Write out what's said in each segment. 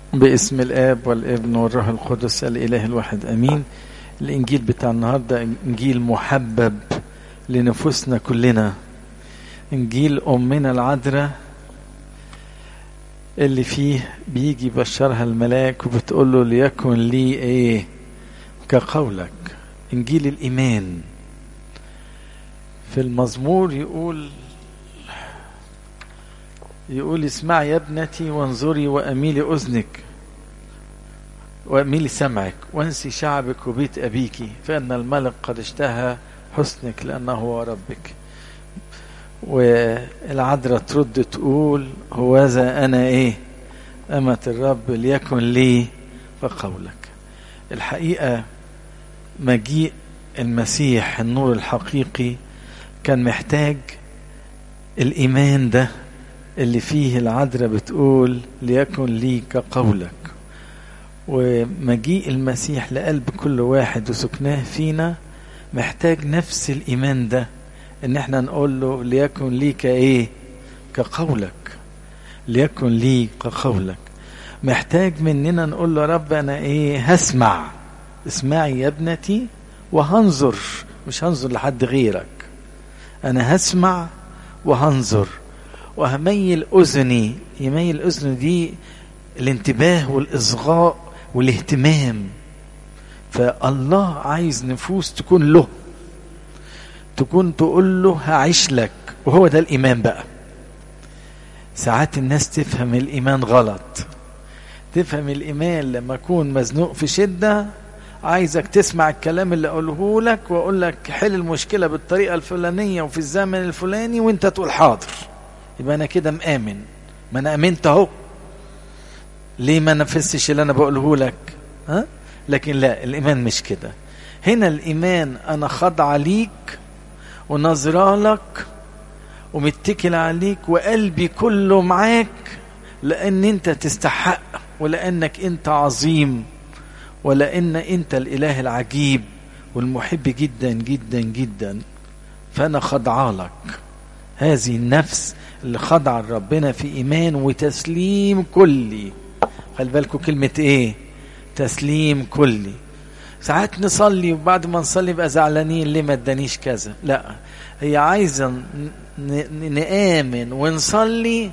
باسم الاب والابن والروح القدس الاله الواحد امين الانجيل بتاع النهارده انجيل محبب لنفوسنا كلنا انجيل امنا العذراء اللي فيه بيجي يبشرها الملاك وبتقول له ليكن لي ايه كقولك انجيل الايمان في المزمور يقول يقول اسمعي يا ابنتي وانظري واميلي اذنك واميلي سمعك وانسي شعبك وبيت ابيك فان الملك قد اشتهى حسنك لانه هو ربك والعذراء ترد تقول هوذا انا ايه امة الرب ليكن لي فقولك الحقيقة مجيء المسيح النور الحقيقي كان محتاج الإيمان ده اللي فيه العذراء بتقول ليكن لي كقولك ومجيء المسيح لقلب كل واحد وسكناه فينا محتاج نفس الإيمان ده إن احنا نقول له ليكن لي كإيه كقولك ليكن لي كقولك محتاج مننا نقول له رب أنا إيه هسمع اسمعي يا ابنتي وهنظر مش هنظر لحد غيرك أنا هسمع وهنظر وهميل أذني يميل أذني دي الانتباه والإصغاء والاهتمام فالله عايز نفوس تكون له تكون تقول له هعيش لك وهو ده الإيمان بقى ساعات الناس تفهم الإيمان غلط تفهم الإيمان لما أكون مزنوق في شدة عايزك تسمع الكلام اللي أقوله لك وأقول لك حل المشكلة بالطريقة الفلانية وفي الزمن الفلاني وأنت تقول حاضر يبقى أنا كده مآمن ما أنا آمنت أهو ليه ما نفذتش اللي أنا بقوله لك ها؟ لكن لا الإيمان مش كده هنا الإيمان أنا خاضع ليك ونظرة لك ومتكل عليك وقلبي كله معاك لأن أنت تستحق ولأنك أنت عظيم ولأن أنت الإله العجيب والمحب جدا جدا جدا فأنا خضعة لك هذه النفس اللي خضع ربنا في إيمان وتسليم كلي خلي بالكم كلمة إيه تسليم كلي ساعات نصلي وبعد ما نصلي بقى زعلانين ليه ما ادانيش كذا لا هي عايزة نآمن ونصلي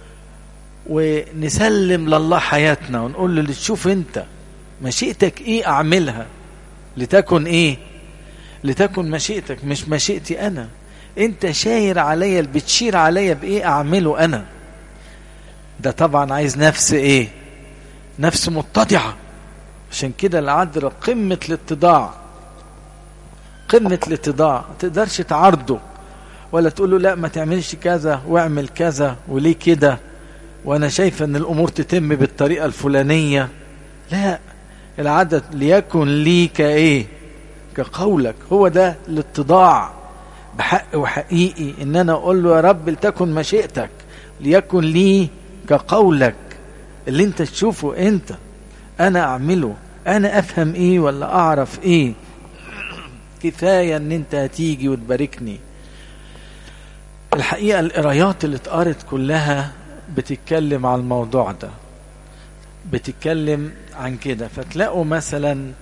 ونسلم لله حياتنا ونقول له تشوف انت مشيئتك ايه اعملها لتكن ايه لتكن مشيئتك مش مشيئتي انا انت شاير عليا بتشير عليا بايه اعمله انا ده طبعا عايز نفس ايه نفس متضعه عشان كده العذراء قمه الاتضاع قمه الاتضاع ما تقدرش تعارضه ولا تقول له لا ما تعملش كذا واعمل كذا وليه كده وانا شايفه ان الامور تتم بالطريقه الفلانيه لا العدد ليكن لي كايه كقولك هو ده الاتضاع بحق وحقيقي ان انا اقول له يا رب لتكن مشيئتك ليكن لي كقولك اللي انت تشوفه انت انا اعمله انا افهم ايه ولا اعرف ايه كفايه ان انت هتيجي وتباركني الحقيقه القرايات اللي اتقرت كلها بتتكلم عن الموضوع ده بتتكلم عن كده فتلاقوا مثلا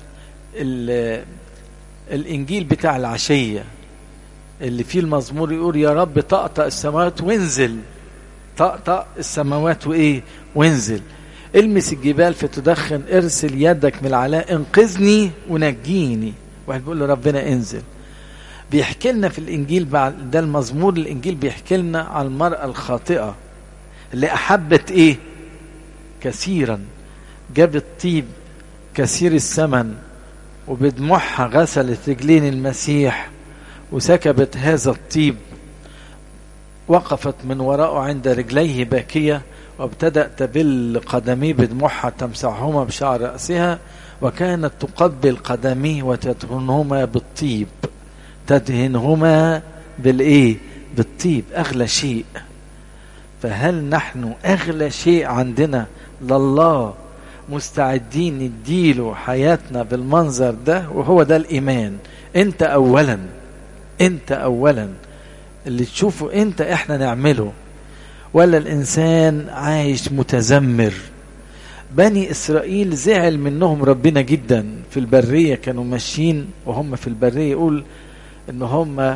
الانجيل بتاع العشيه اللي فيه المزمور يقول يا رب طقطق السماوات وانزل طقطق السماوات وايه وانزل المس الجبال فتدخن ارسل يدك من العلاء انقذني ونجيني واحد بيقول له ربنا انزل بيحكي لنا في الانجيل بعد ده المزمور الانجيل بيحكي لنا عن المراه الخاطئه اللي احبت ايه كثيرا جابت طيب كثير الثمن وبدموعها غسلت رجلين المسيح وسكبت هذا الطيب وقفت من وراءه عند رجليه باكية وابتدأ تبل قدميه بدموعها تمسحهما بشعر رأسها وكانت تقبل قدميه وتدهنهما بالطيب تدهنهما بالايه بالطيب اغلى شيء فهل نحن اغلى شيء عندنا لله مستعدين نديله حياتنا بالمنظر ده وهو ده الايمان انت اولا انت اولا اللي تشوفه انت احنا نعمله ولا الانسان عايش متذمر بني إسرائيل زعل منهم ربنا جدا في البرية كانوا ماشيين وهم في البرية يقول إن هم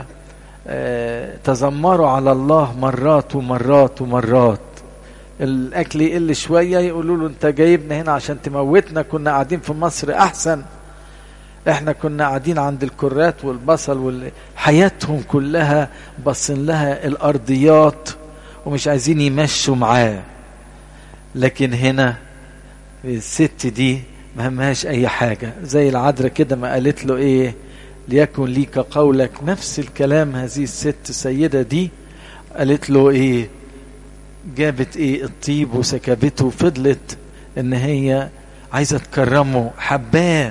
آه تذمروا على الله مرات ومرات ومرات الأكل يقل شوية يقولوا له أنت جايبنا هنا عشان تموتنا كنا قاعدين في مصر أحسن احنا كنا قاعدين عند الكرات والبصل وحياتهم كلها باصين لها الارضيات ومش عايزين يمشوا معاه لكن هنا الست دي ما همهاش اي حاجة زي العذراء كده ما قالت له ايه ليكن لي كقولك نفس الكلام هذه الست السيدة دي قالت له ايه جابت ايه الطيب وسكبته وفضلت ان هي عايزة تكرمه حباه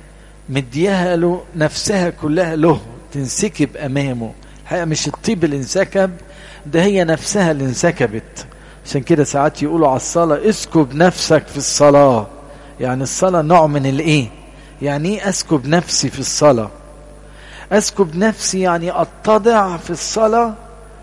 مديها له نفسها كلها له تنسكب امامه الحقيقه مش الطيب اللي انسكب ده هي نفسها اللي انسكبت عشان كده ساعات يقولوا على الصلاه اسكب نفسك في الصلاه يعني الصلاه نوع من الايه يعني ايه اسكب نفسي في الصلاه اسكب نفسي يعني اتضع في الصلاه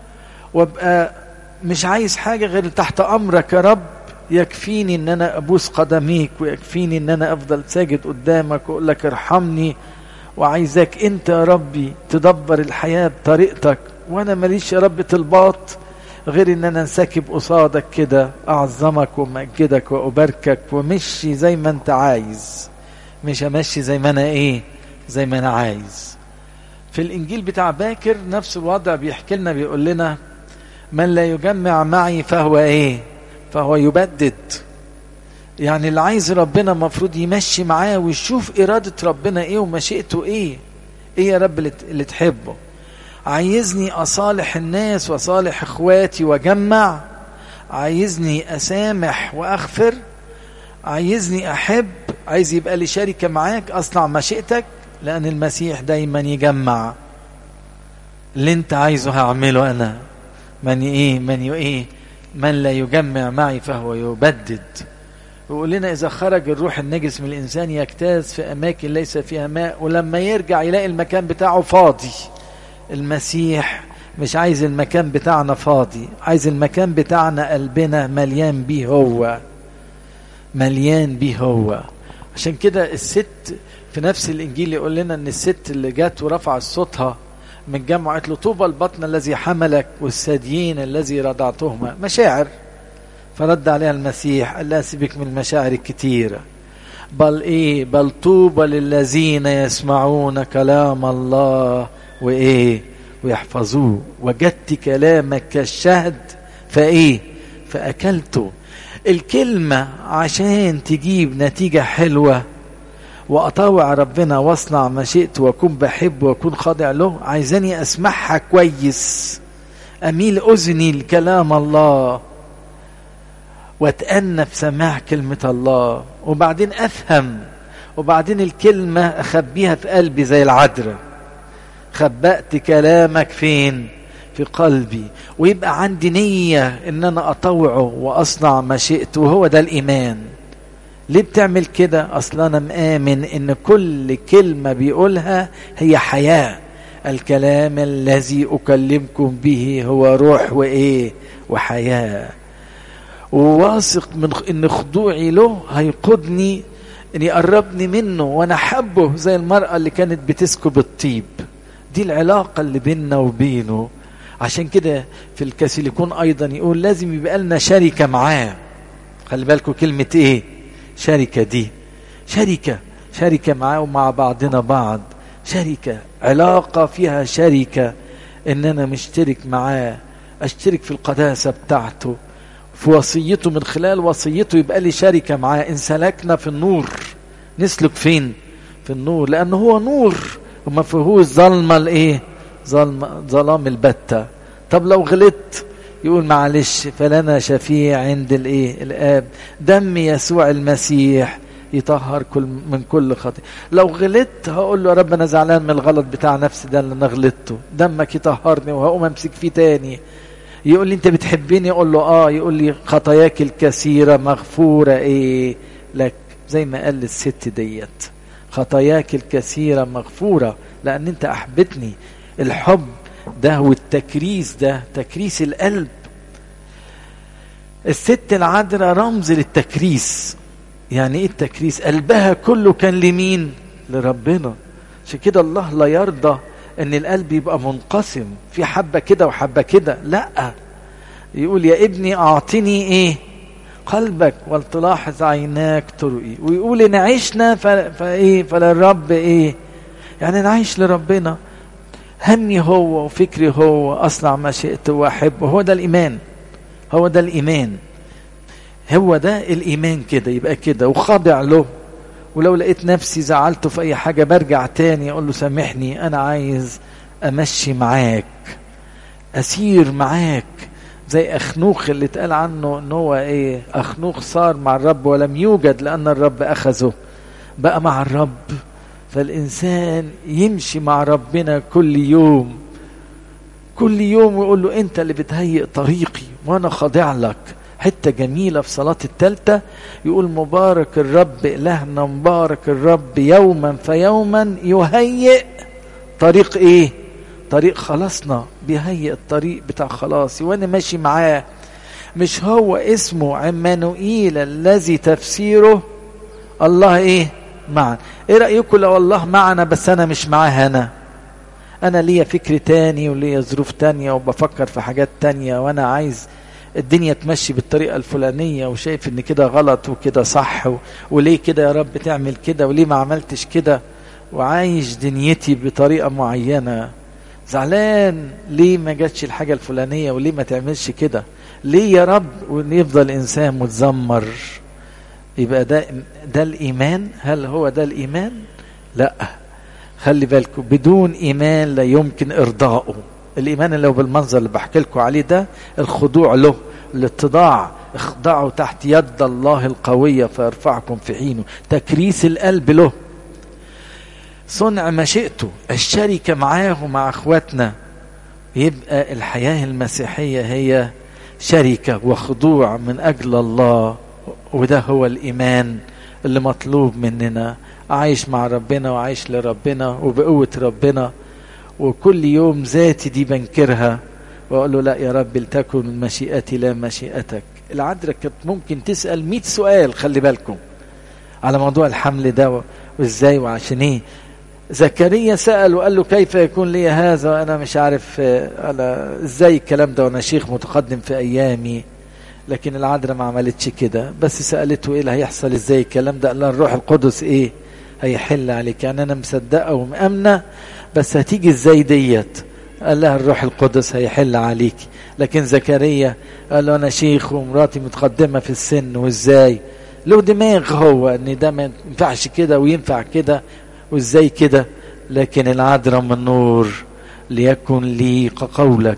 وابقى مش عايز حاجه غير تحت امرك يا رب يكفيني ان انا ابوس قدميك ويكفيني ان انا افضل ساجد قدامك واقول لك ارحمني وعايزاك انت يا ربي تدبر الحياه بطريقتك وانا ماليش يا رب طلبات غير ان انا انسكب قصادك كده اعظمك وامجدك واباركك ومشي زي ما انت عايز مش امشي زي ما انا ايه زي ما انا عايز في الانجيل بتاع باكر نفس الوضع بيحكي لنا بيقول لنا من لا يجمع معي فهو ايه فهو يبدد يعني اللي عايز ربنا المفروض يمشي معاه ويشوف إرادة ربنا إيه ومشيئته إيه إيه يا رب اللي تحبه عايزني أصالح الناس وأصالح إخواتي وأجمع عايزني أسامح وأغفر عايزني أحب عايز يبقى لي شركة معاك أصنع مشيئتك لأن المسيح دايما يجمع اللي أنت عايزه هعمله أنا من إيه من إيه من لا يجمع معي فهو يبدد ويقول لنا إذا خرج الروح النجس من الإنسان يجتاز في أماكن ليس فيها ماء ولما يرجع يلاقي المكان بتاعه فاضي المسيح مش عايز المكان بتاعنا فاضي عايز المكان بتاعنا قلبنا مليان بيه هو مليان بيه هو عشان كده الست في نفس الإنجيل يقول لنا أن الست اللي جت ورفعت صوتها من جمع قالت له طوبى البطن الذي حملك والثديين الذي رضعتهما مشاعر فرد عليها المسيح قال لها سيبك من المشاعر الكتيرة بل ايه بل طوبى للذين يسمعون كلام الله وايه ويحفظوه وجدت كلامك كالشهد فايه فاكلته الكلمة عشان تجيب نتيجة حلوة واطاوع ربنا واصنع مشيئته واكون بحبه واكون خاضع له عايزاني اسمعها كويس اميل اذني لكلام الله واتأنى في سماع كلمة الله وبعدين افهم وبعدين الكلمة اخبيها في قلبي زي العذراء خبأت كلامك فين في قلبي ويبقى عندي نية ان انا اطوعه واصنع مشيئته وهو ده الايمان ليه بتعمل كده اصل انا مآمن ان كل كلمة بيقولها هي حياة الكلام الذي اكلمكم به هو روح وايه وحياة وواثق من ان خضوعي له هيقودني ان يقربني منه وانا حبه زي المرأة اللي كانت بتسكب الطيب دي العلاقة اللي بيننا وبينه عشان كده في الكاثوليكون ايضا يقول لازم يبقى لنا شركة معاه خلي بالكم كلمة ايه شركة دي شركة شركة معاه ومع بعضنا بعض شركة علاقة فيها شركة ان انا مشترك معاه اشترك في القداسة بتاعته في وصيته من خلال وصيته يبقى لي شركة معاه ان سلكنا في النور نسلك فين في النور لانه هو نور وما فيهوش ظلمة الايه ظلم ظلام البتة طب لو غلطت يقول معلش فلنا شفيع عند الايه الاب دم يسوع المسيح يطهر كل من كل خطيئة لو غلطت هقول له يا رب انا زعلان من الغلط بتاع نفسي ده اللي انا غلطته دمك يطهرني وهقوم امسك فيه تاني يقول لي انت بتحبني اقول له اه يقول لي خطاياك الكثيرة مغفورة ايه لك زي ما قال الست ديت خطاياك الكثيرة مغفورة لان انت احبتني الحب ده والتكريس ده تكريس القلب الست العذراء رمز للتكريس يعني ايه التكريس قلبها كله كان لمين لربنا عشان كده الله لا يرضى ان القلب يبقى منقسم في حبة كده وحبة كده لا يقول يا ابني اعطني ايه قلبك ولتلاحظ عيناك طرقي ويقول ان عشنا فايه فللرب ايه يعني نعيش لربنا همي هو وفكري هو اصنع ما شئت واحبه هو ده الايمان هو ده الايمان هو ده الايمان كده يبقى كده وخاضع له ولو لقيت نفسي زعلته في اي حاجه برجع تاني اقول له سامحني انا عايز امشي معاك اسير معاك زي اخنوخ اللي اتقال عنه ان هو ايه اخنوخ صار مع الرب ولم يوجد لان الرب اخذه بقى مع الرب فالانسان يمشي مع ربنا كل يوم كل يوم ويقول له انت اللي بتهيئ طريقي وانا خاضع لك حته جميله في صلاه التالتة يقول مبارك الرب الهنا مبارك الرب يوما فيوما يهيئ طريق ايه طريق خلاصنا بيهيئ الطريق بتاع خلاصي وانا ماشي معاه مش هو اسمه عمانوئيل الذي تفسيره الله ايه معنا ايه رأيكم لو الله معنا بس انا مش معاه انا انا ليا فكر تاني وليا ظروف تانية وبفكر في حاجات تانية وانا عايز الدنيا تمشي بالطريقة الفلانية وشايف ان كده غلط وكده صح و... وليه كده يا رب تعمل كده وليه ما عملتش كده وعايش دنيتي بطريقة معينة زعلان ليه ما جاتش الحاجة الفلانية وليه ما تعملش كده ليه يا رب ويفضل انسان متذمر يبقى ده ده الايمان هل هو ده الايمان لا خلي بالكم بدون ايمان لا يمكن ارضائه الايمان اللي هو بالمنظر اللي بحكي لكم عليه ده الخضوع له الاتضاع اخضعوا تحت يد الله القوية فيرفعكم في حينه تكريس القلب له صنع مشيئته الشركة معاه ومع اخواتنا يبقى الحياة المسيحية هي شركة وخضوع من أجل الله وده هو الإيمان اللي مطلوب مننا عايش مع ربنا وعايش لربنا وبقوة ربنا وكل يوم ذاتي دي بنكرها واقول له لا يا رب لتكن مشيئتي لا مشيئتك العذراء كانت ممكن تسال 100 سؤال خلي بالكم على موضوع الحمل ده وازاي وعشان ايه زكريا سال وقال له كيف يكون لي هذا وانا مش عارف انا ازاي الكلام ده وانا شيخ متقدم في ايامي لكن العذراء ما عملتش كده بس سالته ايه اللي هيحصل ازاي الكلام ده قال لها الروح القدس ايه هيحل عليك يعني انا مصدقه ومامنه بس هتيجي ازاي ديت قال لها الروح القدس هيحل عليك لكن زكريا قال له انا شيخ ومراتي متقدمه في السن وازاي له دماغ هو ان ده ما ينفعش كده وينفع كده وازاي كده لكن العذراء من نور ليكن لي كقولك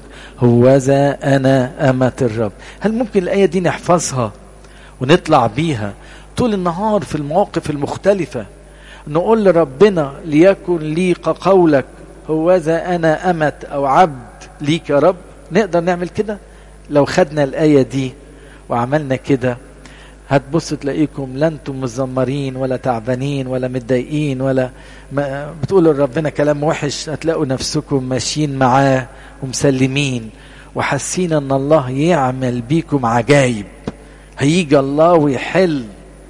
هوذا انا امه الرب هل ممكن الايه دي نحفظها ونطلع بيها طول النهار في المواقف المختلفه نقول لربنا ليكن لي كقولك هوذا انا امت او عبد ليك يا رب نقدر نعمل كده لو خدنا الايه دي وعملنا كده هتبص تلاقيكم لا انتم متذمرين ولا تعبانين ولا متضايقين ولا ما بتقولوا لربنا كلام وحش هتلاقوا نفسكم ماشيين معاه ومسلمين وحاسين ان الله يعمل بيكم عجايب هيجي الله ويحل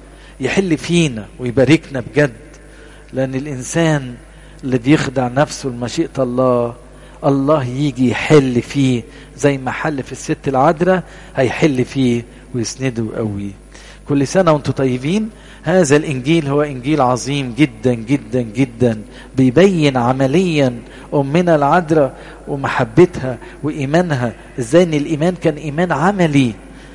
يحل فينا ويباركنا بجد لأن الإنسان اللي بيخدع نفسه لمشيئة الله الله يجي يحل فيه زي ما حل في الست العذراء هيحل فيه ويسنده ويقويه كل سنة وانتم طيبين هذا الإنجيل هو إنجيل عظيم جدا جدا جدا بيبين عمليا أمنا العذراء ومحبتها وإيمانها إزاي إن الإيمان كان إيمان عملي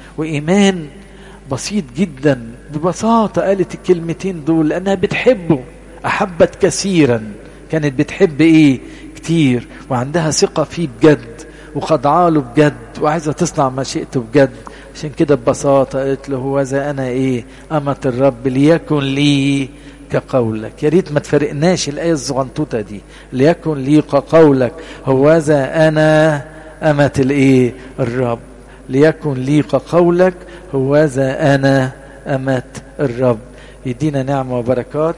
وإيمان بسيط جدا ببساطة قالت الكلمتين دول لأنها بتحبه أحبت كثيرا كانت بتحب إيه كتير وعندها ثقة فيه بجد وخضعة له بجد وعايزة تصنع مشيئته بجد عشان كده ببساطة قالت له هو ذا أنا إيه أمة الرب ليكن لي كقولك يا ريت ما تفرقناش الآية الزغنطوطة دي ليكن لي كقولك هو ذا أنا أمة الإيه الرب ليكن لي كقولك هو ذا أنا أمة الرب يدينا نعمة وبركات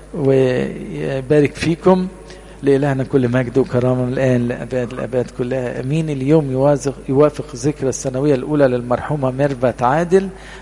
ويبارك فيكم لإلهنا كل مجد وكرامة من الآن لأباد الأباد كلها أمين اليوم يوافق ذكرى السنوية الأولى للمرحومة ميرفت عادل